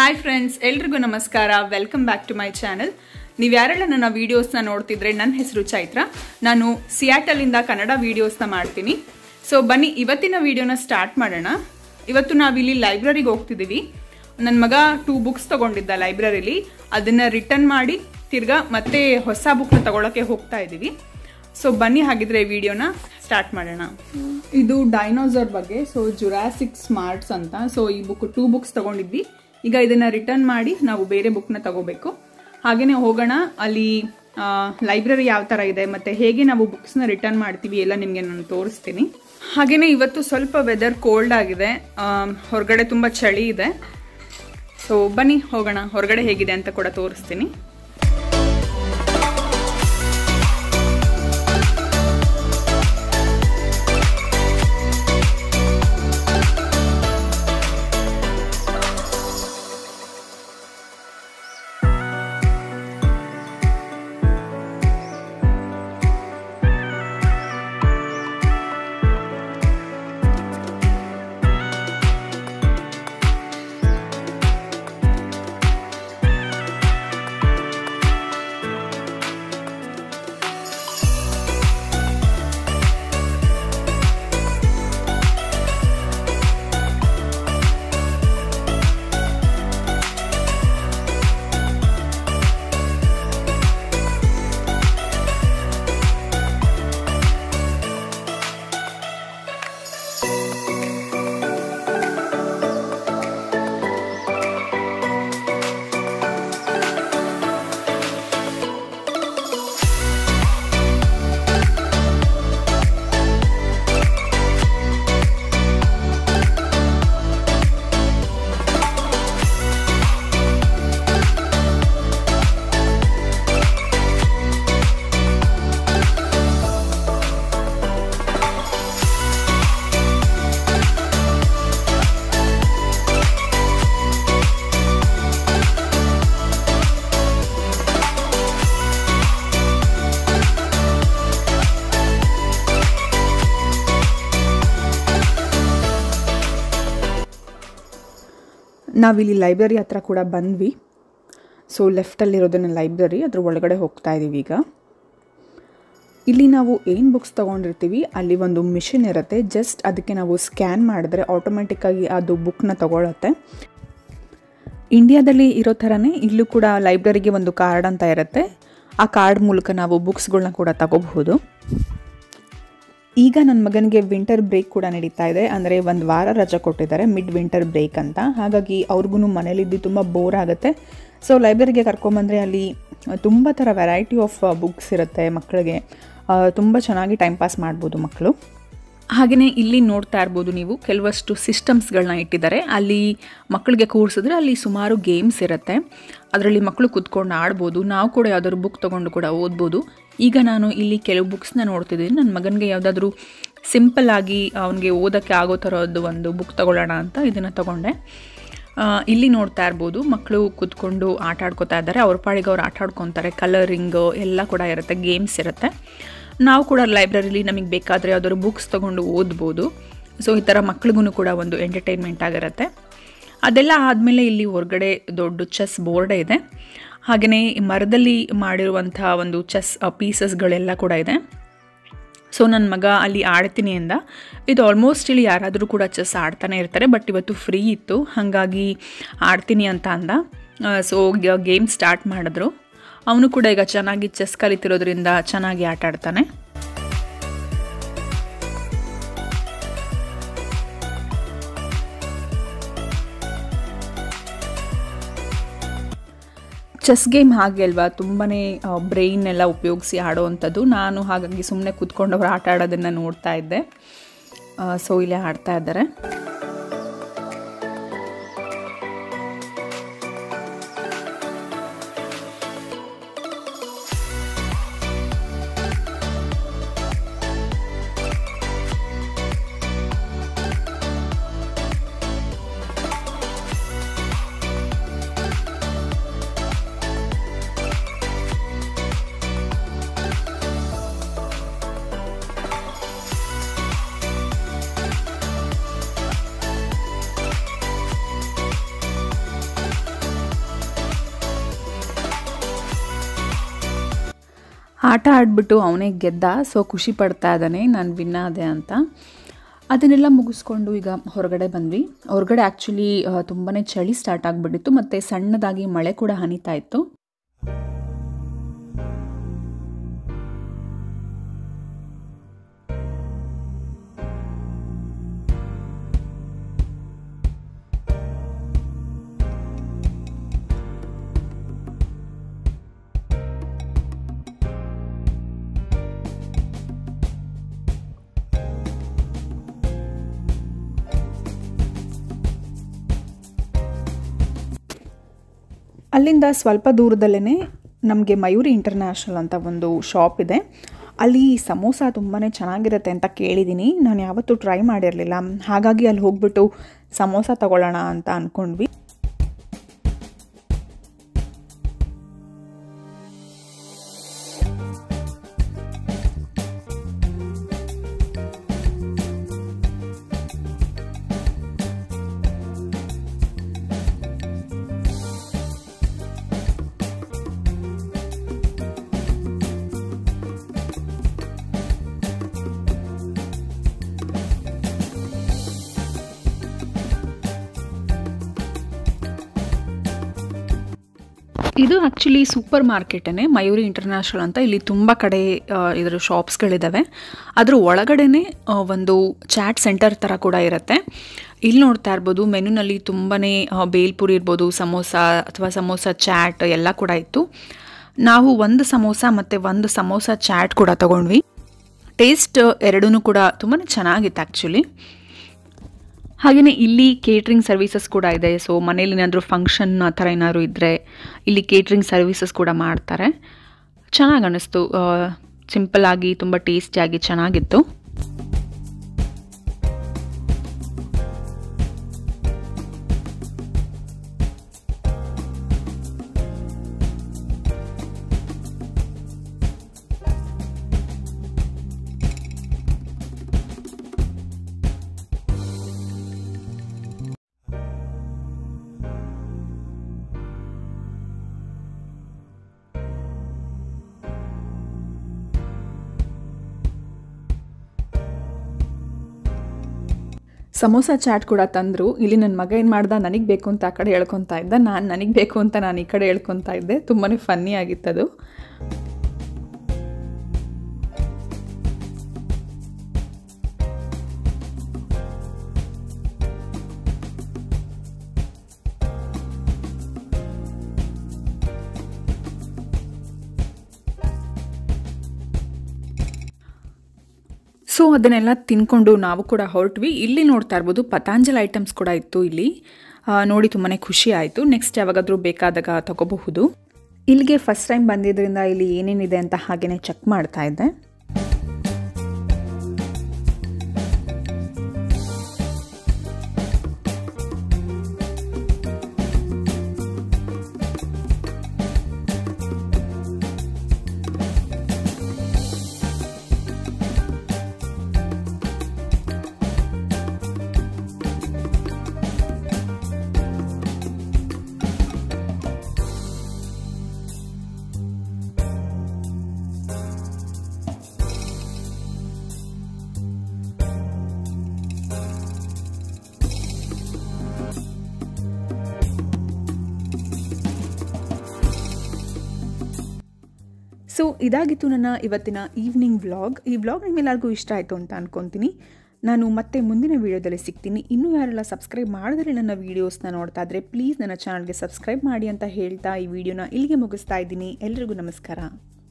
hi friends ಎಲ್ರಿಗೂ ನಮಸ್ಕಾರ welcome back to my channel ನೀವು ಯಾರೆಲ್ಲ ನನ್ನ ವೀಡಿಯೋಸ್ನ ನೋಡ್ತಿದ್ರೆ ನನ್ನ ಹೆಸರು ಚೈತ್ರ ನಾನು ಸಿಯಾಟಲಿಂದ ಕನ್ನಡ ವೀಡಿಯೋಸ್ನ ಮಾಡ್ತೀನಿ ಸೊ ಬನ್ನಿ ಇವತ್ತಿನ ವಿಡಿಯೋನ ಸ್ಟಾರ್ಟ್ ಮಾಡೋಣ ಇವತ್ತು ನಾವಿಲ್ಲಿ ಲೈಬ್ರರಿಗೆ ಹೋಗ್ತಿದ್ದೀವಿ ನನ್ನ ಮಗ ಟೂ ಬುಕ್ಸ್ ತಗೊಂಡಿದ್ದ ಲೈಬ್ರರಿಲಿ ಅದನ್ನ ರಿಟರ್ನ್ ಮಾಡಿ ತಿರ್ಗಾ ಮತ್ತೆ ಹೊಸ ಬುಕ್ನ ತಗೊಳಕ್ಕೆ ಹೋಗ್ತಾ ಇದ್ದೀವಿ ಸೊ ಬನ್ನಿ ಹಾಗಿದ್ರೆ ವಿಡಿಯೋನ ಸ್ಟಾರ್ಟ್ ಮಾಡೋಣ ಇದು ಡೈನೋಸರ್ ಬಗ್ಗೆ ಸೊ ಜುರಾಸಿಕ್ ಸ್ಮಾರ್ಟ್ಸ್ ಅಂತ ಸೊ ಈ ಬುಕ್ ಟೂ ಬುಕ್ಸ್ ತಗೊಂಡಿದ್ವಿ ಈಗ ಇದನ್ನ ರಿಟರ್ನ್ ಮಾಡಿ ನಾವು ಬೇರೆ ಬುಕ್ನ ತಗೋಬೇಕು ಹಾಗೇನೆ ಹೋಗೋಣ ಅಲ್ಲಿ ಲೈಬ್ರರಿ ಯಾವ ಥರ ಇದೆ ಮತ್ತೆ ಹೇಗೆ ನಾವು ಬುಕ್ಸ್ನ ರಿಟರ್ನ್ ಮಾಡ್ತೀವಿ ಎಲ್ಲ ನಿಮಗೆ ನಾನು ತೋರಿಸ್ತೀನಿ ಹಾಗೇನೆ ಇವತ್ತು ಸ್ವಲ್ಪ ವೆದರ್ ಕೋಲ್ಡ್ ಆಗಿದೆ ಆ, ಹೊರಗಡೆ ತುಂಬ ಚಳಿ ಇದೆ ಸೊ ಬನ್ನಿ ಹೋಗೋಣ ಹೊರಗಡೆ ಹೇಗಿದೆ ಅಂತ ಕೂಡ ತೋರಿಸ್ತೀನಿ ನಾವಿಲ್ಲಿ ಲೈಬ್ರರಿ ಹತ್ರ ಕೂಡ ಬಂದ್ವಿ ಸೊ ಲೆಫ್ಟಲ್ಲಿರೋದನ್ನ ಲೈಬ್ರರಿ ಅದ್ರ ಒಳಗಡೆ ಹೋಗ್ತಾ ಇದ್ದೀವಿ ಈಗ ಇಲ್ಲಿ ನಾವು ಏನು ಬುಕ್ಸ್ ತೊಗೊಂಡಿರ್ತೀವಿ ಅಲ್ಲಿ ಒಂದು ಮಿಷಿನ್ ಇರುತ್ತೆ ಜಸ್ಟ್ ಅದಕ್ಕೆ ನಾವು ಸ್ಕ್ಯಾನ್ ಮಾಡಿದ್ರೆ ಆಟೋಮೆಟಿಕ್ಕಾಗಿ ಅದು ಬುಕ್ನ ತಗೊಳುತ್ತೆ ಇಂಡಿಯಾದಲ್ಲಿ ಇರೋ ಥರನೇ ಇಲ್ಲೂ ಕೂಡ ಲೈಬ್ರರಿಗೆ ಒಂದು ಕಾರ್ಡ್ ಅಂತ ಇರುತ್ತೆ ಆ ಕಾರ್ಡ್ ಮೂಲಕ ನಾವು ಬುಕ್ಸ್ಗಳನ್ನ ಕೂಡ ತಗೋಬಹುದು ಈಗ ನನ್ನ ಮಗನಿಗೆ ವಿಂಟರ್ ಬ್ರೇಕ್ ಕೂಡ ನಡೀತಾ ಇದೆ ಅಂದರೆ ಒಂದು ವಾರ ರಜೆ ಕೊಟ್ಟಿದ್ದಾರೆ ಮಿಡ್ ವಿಂಟರ್ ಬ್ರೇಕ್ ಅಂತ ಹಾಗಾಗಿ ಅವ್ರಿಗೂ ಮನೇಲಿದ್ದು ತುಂಬ ಬೋರ್ ಆಗುತ್ತೆ ಸೊ ಲೈಬ್ರರಿಗೆ ಕರ್ಕೊಂಬಂದರೆ ಅಲ್ಲಿ ತುಂಬ ಥರ ವೆರೈಟಿ ಆಫ್ ಬುಕ್ಸ್ ಇರುತ್ತೆ ಮಕ್ಕಳಿಗೆ ತುಂಬ ಚೆನ್ನಾಗಿ ಟೈಮ್ ಪಾಸ್ ಮಾಡ್ಬೋದು ಮಕ್ಕಳು ಹಾಗೆಯೇ ಇಲ್ಲಿ ನೋಡ್ತಾ ಇರ್ಬೋದು ನೀವು ಕೆಲವಷ್ಟು ಸಿಸ್ಟಮ್ಸ್ಗಳನ್ನ ಇಟ್ಟಿದ್ದಾರೆ ಅಲ್ಲಿ ಮಕ್ಕಳಿಗೆ ಕೂರಿಸಿದ್ರೆ ಅಲ್ಲಿ ಸುಮಾರು ಗೇಮ್ಸ್ ಇರುತ್ತೆ ಅದರಲ್ಲಿ ಮಕ್ಕಳು ಕುತ್ಕೊಂಡು ಆಡ್ಬೋದು ನಾವು ಕೂಡ ಯಾವ್ದಾದ್ರು ಬುಕ್ ತೊಗೊಂಡು ಕೂಡ ಓದ್ಬೋದು ಈಗ ನಾನು ಇಲ್ಲಿ ಕೆಲವು ಬುಕ್ಸ್ನ ನೋಡ್ತಿದ್ದೀನಿ ನನ್ನ ಮಗನಿಗೆ ಯಾವುದಾದ್ರೂ ಸಿಂಪಲ್ ಆಗಿ ಅವನಿಗೆ ಓದೋಕ್ಕೆ ಆಗೋ ಥರದ್ದು ಒಂದು ಬುಕ್ ತಗೊಳ್ಳೋಣ ಅಂತ ಇದನ್ನು ತಗೊಂಡೆ ಆ, ಇಲ್ಲಿ ನೋಡ್ತಾ ಇರ್ಬೋದು ಮಕ್ಕಳು ಕುತ್ಕೊಂಡು ಆಟ ಆಡ್ಕೋತಾ ಇದ್ದಾರೆ ಅವ್ರ ಪಾಡಿಗೆ ಅವ್ರು ಆಟ ಆಡ್ಕೊತಾರೆ ಕಲರಿಂಗು ಎಲ್ಲ ಕೂಡ ಇರುತ್ತೆ ಗೇಮ್ಸ್ ಇರುತ್ತೆ ನಾವು ಕೂಡ ಲೈಬ್ರರಿಲಿ ನಮಗೆ ಬೇಕಾದರೆ ಯಾವ್ದಾದ್ರು ಬುಕ್ಸ್ ತೊಗೊಂಡು ಓದ್ಬೋದು ಸೊ ಈ ಥರ ಮಕ್ಳಿಗೂ ಕೂಡ ಒಂದು ಎಂಟರ್ಟೈನ್ಮೆಂಟ್ ಆಗಿರುತ್ತೆ ಅದೆಲ್ಲ ಆದಮೇಲೆ ಇಲ್ಲಿ ಹೊರಗಡೆ ದೊಡ್ಡ ಚೆಸ್ ಬೋರ್ಡೇ ಇದೆ ಹಾಗೆಯೇ ಮರದಲ್ಲಿ ಮಾಡಿರುವಂಥ ಒಂದು ಚೆಸ್ ಪೀಸಸ್ಗಳೆಲ್ಲ ಕೂಡ ಇದೆ ಸೊ ನನ್ನ ಮಗ ಅಲ್ಲಿ ಆಡ್ತೀನಿ ಅಂದ ಇದು ಆಲ್ಮೋಸ್ಟ್ ಇಲ್ಲಿ ಯಾರಾದರೂ ಕೂಡ ಚೆಸ್ ಆಡ್ತಾನೆ ಇರ್ತಾರೆ ಬಟ್ ಇವತ್ತು ಫ್ರೀ ಇತ್ತು ಹಾಗಾಗಿ ಆಡ್ತೀನಿ ಅಂತ ಅಂದ ಸೊ ಗೇಮ್ ಸ್ಟಾರ್ಟ್ ಮಾಡಿದ್ರು ಅವನು ಕೂಡ ಈಗ ಚೆನ್ನಾಗಿ ಚೆಸ್ ಕಲಿತಿರೋದ್ರಿಂದ ಚೆನ್ನಾಗಿ ಆಟ ಆಡ್ತಾನೆ ಚೆಸ್ ಗೇಮ್ ಹಾಗೆ ಅಲ್ವಾ ತುಂಬಾ ಬ್ರೈನ್ ಎಲ್ಲ ಉಪಯೋಗಿಸಿ ಆಡೋವಂಥದ್ದು ನಾನು ಹಾಗಾಗಿ ಸುಮ್ಮನೆ ಕೂತ್ಕೊಂಡವ್ರು ಆಟ ಆಡೋದನ್ನು ನೋಡ್ತಾ ಇದ್ದೆ ಸೊ ಇಲ್ಲೇ ಆಡ್ತಾ ಇದ್ದಾರೆ ಆಟ ಆಡಿಬಿಟ್ಟು ಅವನೇ ಗೆದ್ದ ಸೊ ಖುಷಿ ಪಡ್ತಾ ಇದ್ದಾನೆ ನಾನು ವಿನ್ ಆದೆ ಅಂತ ಅದನ್ನೆಲ್ಲ ಮುಗಿಸ್ಕೊಂಡು ಈಗ ಹೊರಗಡೆ ಬಂದ್ವಿ ಹೊರಗಡೆ ಆ್ಯಕ್ಚುಲಿ ತುಂಬಾ ಚಳಿ ಸ್ಟಾರ್ಟ್ ಆಗಿಬಿಟ್ಟಿತ್ತು ಮತ್ತು ಸಣ್ಣದಾಗಿ ಮಳೆ ಕೂಡ ಹನಿತಾ ಇತ್ತು ಅಲ್ಲಿಂದ ಸ್ವಲ್ಪ ದೂರದಲ್ಲೇ ನಮಗೆ ಮಯೂರಿ ಇಂಟರ್ನ್ಯಾಷನಲ್ ಅಂತ ಒಂದು ಶಾಪ್ ಇದೆ ಅಲ್ಲಿ ಸಮೋಸ ತುಂಬಾ ಚೆನ್ನಾಗಿರುತ್ತೆ ಅಂತ ಕೇಳಿದ್ದೀನಿ ನಾನು ಯಾವತ್ತೂ ಟ್ರೈ ಮಾಡಿರಲಿಲ್ಲ ಹಾಗಾಗಿ ಅಲ್ಲಿ ಹೋಗ್ಬಿಟ್ಟು ಸಮೋಸ ತಗೊಳ್ಳೋಣ ಅಂತ ಅಂದ್ಕೊಂಡ್ವಿ ಇದು ಆ್ಯಕ್ಚುಲಿ ಸೂಪರ್ ಮಾರ್ಕೆಟೇ ಮಯೂರಿ ಇಂಟರ್ನ್ಯಾಷನಲ್ ಅಂತ ಇಲ್ಲಿ ತುಂಬ ಕಡೆ ಆ, ಇದರ ಶಾಪ್ಸ್ಗಳಿದ್ದಾವೆ ಅದ್ರ ಒಳಗಡೆನೆ ಆ, ಒಂದು ಚಾಟ್ ಸೆಂಟರ್ ಥರ ಕೂಡ ಇರುತ್ತೆ ಇಲ್ಲಿ ನೋಡ್ತಾ ಇರ್ಬೋದು ಮೆನುನಲ್ಲಿ ತುಂಬಾ ಬೇಲ್ಪುರಿ ಇರ್ಬೋದು ಸಮೋಸ ಅಥವಾ ಸಮೋಸ ಚಾಟ್ ಎಲ್ಲ ಕೂಡ ಇತ್ತು ನಾವು ಒಂದು ಸಮೋಸ ಮತ್ತು ಒಂದು ಸಮೋಸ ಚಾಟ್ ಕೂಡ ತಗೊಂಡ್ವಿ ಟೇಸ್ಟ್ ಎರಡೂ ಕೂಡ ತುಂಬಾ ಚೆನ್ನಾಗಿತ್ತು ಆ್ಯಕ್ಚುಲಿ ಹಾಗೆಯೇ ಇಲ್ಲಿ ಕೇಟ್ರಿಂಗ್ ಸರ್ವಿಸಸ್ ಕೂಡ ಇದೆ ಸೊ ಮನೇಲಿ ಏನಾದರೂ ಫಂಕ್ಷನ್ ಆ ಥರ ಏನಾದರೂ ಇದ್ದರೆ ಇಲ್ಲಿ ಕೇಟ್ರಿಂಗ್ ಸರ್ವಿಸಸ್ ಕೂಡ ಮಾಡ್ತಾರೆ ಚೆನ್ನಾಗಿ ಅನ್ನಿಸ್ತು ಸಿಂಪಲ್ ಆಗಿ ತುಂಬ ಟೇಸ್ಟಿಯಾಗಿ ಚೆನ್ನಾಗಿತ್ತು ಸಮೋಸ ಚಾಟ್ ಕೂಡ ತಂದರು ಇಲ್ಲಿ ನನ್ನ ಮಗ ಏನು ಮಾಡ್ದ ನನಗೆ ಬೇಕು ಅಂತ ಆ ಕಡೆ ಹೇಳ್ಕೊತಾ ಇದ್ದ ನಾನು ನನಗೆ ಬೇಕು ಅಂತ ನಾನು ಈ ಕಡೆ ಹೇಳ್ಕೊತಾ ಇದ್ದೆ ತುಂಬಾ ಫನ್ನಿ ಆಗಿತ್ತದು ಸೊ ಅದನ್ನೆಲ್ಲ ತಿನ್ಕೊಂಡು ನಾವು ಕೂಡ ಹೊರಟ್ವಿ ಇಲ್ಲಿ ನೋಡ್ತಾ ಇರ್ಬೋದು ಪತಾಂಜಲಿ ಐಟಮ್ಸ್ ಕೂಡ ಇತ್ತು ಇಲ್ಲಿ ಆ, ನೋಡಿ ತುಂಬಾ ಖುಷಿ ಆಯಿತು ನೆಕ್ಸ್ಟ್ ಯಾವಾಗಾದರೂ ಬೇಕಾದಾಗ ತಗೋಬಹುದು ಇಲ್ಲಿಗೆ ಫಸ್ಟ್ ಟೈಮ್ ಬಂದಿದ್ದರಿಂದ ಇಲ್ಲಿ ಏನೇನಿದೆ ಅಂತ ಹಾಗೇನೆ ಚೆಕ್ ಮಾಡ್ತಾ ಇದ್ದೆ ಸೊ ಇದಾಗಿತ್ತು ನನ್ನ ಇವತ್ತಿನ ಈವ್ನಿಂಗ್ ವ್ಲಾಗ್ ಈ ವ್ಲಾಗ್ ನಿಮ್ಮೆಲ್ಲರಿಗೂ ಇಷ್ಟ ಆಯಿತು ಅಂತ ಅನ್ಕೊತೀನಿ ನಾನು ಮತ್ತೆ ಮುಂದಿನ ವೀಡಿಯೋದಲ್ಲಿ ಸಿಗ್ತೀನಿ ಇನ್ನೂ ಯಾರೆಲ್ಲ ಸಬ್ಸ್ಕ್ರೈಬ್ ಮಾಡಿದ್ರೆ ನನ್ನ ವೀಡಿಯೋಸ್ನ ನೋಡ್ತಾ ಇದ್ರೆ ಪ್ಲೀಸ್ ನನ್ನ ಚಾನಲ್ಗೆ ಸಬ್ಸ್ಕ್ರೈಬ್ ಮಾಡಿ ಅಂತ ಹೇಳ್ತಾ ಈ ವಿಡಿಯೋನ ಇಲ್ಲಿಗೆ ಮುಗಿಸ್ತಾ ಇದ್ದೀನಿ ಎಲ್ರಿಗೂ ನಮಸ್ಕಾರ